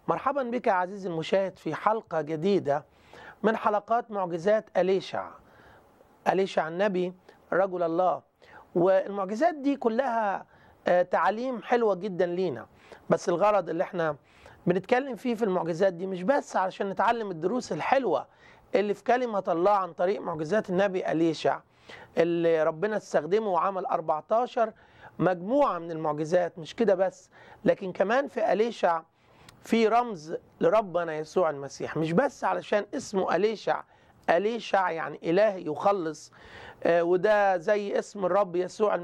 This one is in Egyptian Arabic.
مرحبا بك يا عزيزي المشاهد في حلقة جديدة من حلقات معجزات أليشع أليشع النبي رجل الله والمعجزات دي كلها آه، تعاليم حلوة جدا لينا بس الغرض اللي احنا بنتكلم فيه في المعجزات دي مش بس علشان نتعلم الدروس الحلوة اللي في كلمة الله عن طريق معجزات النبي أليشع اللي ربنا استخدمه وعمل 14 مجموعة من المعجزات مش كده بس لكن كمان في أليشع في رمز لربنا يسوع المسيح مش بس علشان اسمه أليشع أليشع يعني إله يخلص آه، وده زي اسم الرب يسوع